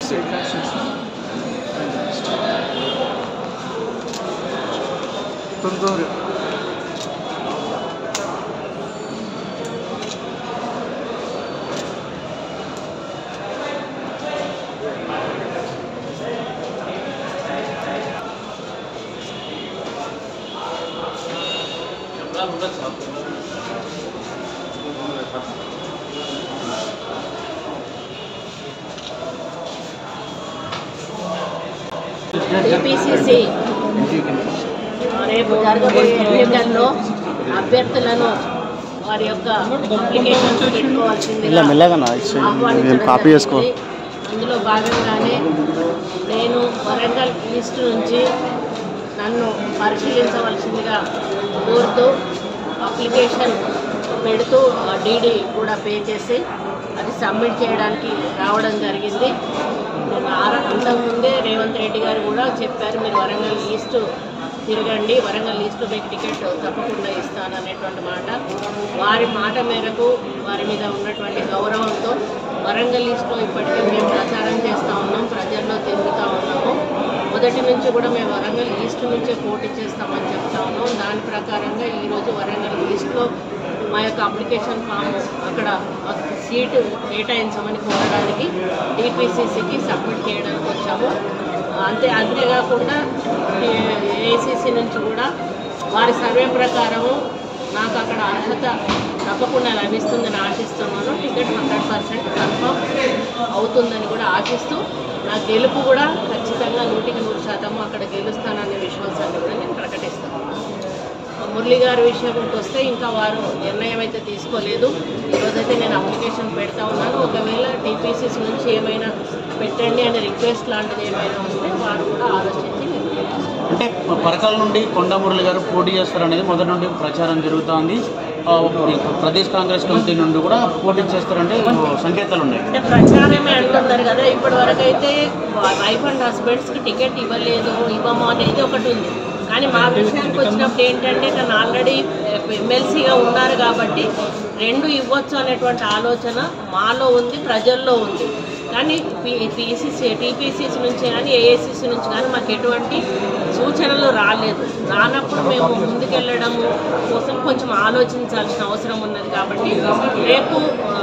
Tunguru TPCC రేపు జరగబోయే ఎన్నికల్లో అభ్యర్థులను వారి యొక్క అప్లికేషన్స్ పెట్టుకోవాల్సిందిగా ఆహ్వానించడం కాపీ చేసుకో జరిగింది. అందులో భాగంగానే నేను వరంగల్ ఈస్ట్ నుంచి నన్ను పరిశీలించవలసిందిగా కోరుతూ అప్లికేషన్ పెడుతూ డీడీ కూడా పే చేసి అది సబ్మిట్ చేయడానికి రావడం జరిగింది నేను ఆర- అంతకుముందే రేవంత్ రెడ్డి గారు కూడా చెప్పారు మీరు వరంగల్ ఈస్ట్ తిరగండి వరంగల్ ఈస్ట్లో మీకు టికెట్ తప్పకుండా ఇస్తాను అనేటువంటి మాట వారి మాట మేరకు వారి మీద ఉన్నటువంటి గౌరవంతో వరంగల్ ఈస్ట్లో ఇప్పటికే మేము ప్రచారం చేస్తూ ఉన్నాం ప్రజల్లో తిరుగుతూ ఉన్నాము మొదటి నుంచి కూడా మేము వరంగల్ ఈస్ట్ నుంచే పోటీ చేస్తామని చెప్తా ఉన్నాం దాని ప్రకారంగా ఈరోజు వరంగల్ ఈస్ట్లో మా యొక్క అప్లికేషన్ ఫామ్ అక్కడ మాకు సీటు కేటాయించమని కోరడానికి టీపీసీసీకి సబ్మిట్ చేయడానికి వచ్చాము అంతే అంతేకాకుండా ఏఐసిసి నుంచి కూడా వారి సర్వే ప్రకారము నాకు అక్కడ అర్హత తప్పకుండా లభిస్తుందని ఆశిస్తున్నాను టికెట్ హండ్రెడ్ పర్సెంట్ కన్ఫర్మ్ అవుతుందని కూడా ఆశిస్తూ నా గెలుపు కూడా ఖచ్చితంగా నూటికి నూరు శాతము అక్కడ గెలుస్తాననే విశ్వాసాన్ని కూడా నేను ప్రకటిస్తాను మురళి గారి విషయంకి వస్తే ఇంకా వారు నిర్ణయం అయితే తీసుకోలేదు ఈరోజైతే నేను అప్లికేషన్ పెడతా ఉన్నాను ఒకవేళ టీపీసీసీ నుంచి ఏమైనా పెట్టండి అనే రిక్వెస్ట్ లాంటిది ఏమైనా వస్తే వారు కూడా ఆలోచించి నిర్ణయం తీసుకుంటారు. అంటే పరకాల నుండి కొండమురళి గారు పోటీ చేస్తారనేది మొదటి నుండి ప్రచారం జరుగుతోంది ఆ, ప్రదేశ్ కాంగ్రెస్ కమిటీ నుండి కూడా పోటీ చేస్తారంటే సంకేతాలు ఉన్నాయి అంటే ప్రచారమే అంటున్నారు కదా ఇప్పటి వరకు అయితే వైఫ్ అండ్ హస్బెండ్స్కి టికెట్ ఇవ్వలేదు ఇవ్వము అనేది ఒకటి ఉంది కానీ మా విషయానికి వచ్చినప్పుడు ఏంటంటే తను ఆల్రెడీ ఎమ్మెల్సీగా ఉన్నారు కాబట్టి రెండు ఇవ్వచ్చు అనేటువంటి ఆలోచన మాలో ఉంది ప్రజల్లో ఉంది కానీ పీసీసీ టీపీసీసీ నుంచి కానీ ఏఐసీసీ నుంచి కానీ మాకు ఎటువంటి సూచనలు రాలేదు రానప్పుడు మేము ముందుకెళ్ళడము కోసం కొంచెం ఆలోచించాల్సిన అవసరం ఉన్నది కాబట్టి రేపు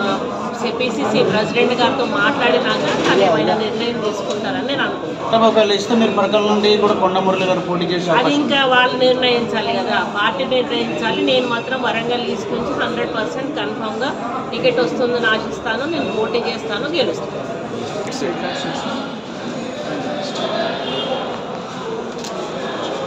పీసీసీ ప్రెసిడెంట్ గారితో మాట్లాడినాక తను ఏమైనా నిర్ణయం తీసుకుంటారని నేను అనుకుంటున్నాను అంటే ఒకవేళ ఇస్తే మీరు పరకాల నుండి కూడా కొండమురళి గారు పోటీ చేసే అది అవకాశం ఇంకా వాళ్ళు నిర్ణయించాలి కదా పార్టీ నిర్ణయించాలి నేను మాత్రం వరంగల్ ఈస్ట్ నుంచి హండ్రెడ్ పర్సెంట్ కన్ఫామ్గా టికెట్ వస్తుందని ఆశిస్తాను నేను పోటీ చేస్తాను గెలుస్తాను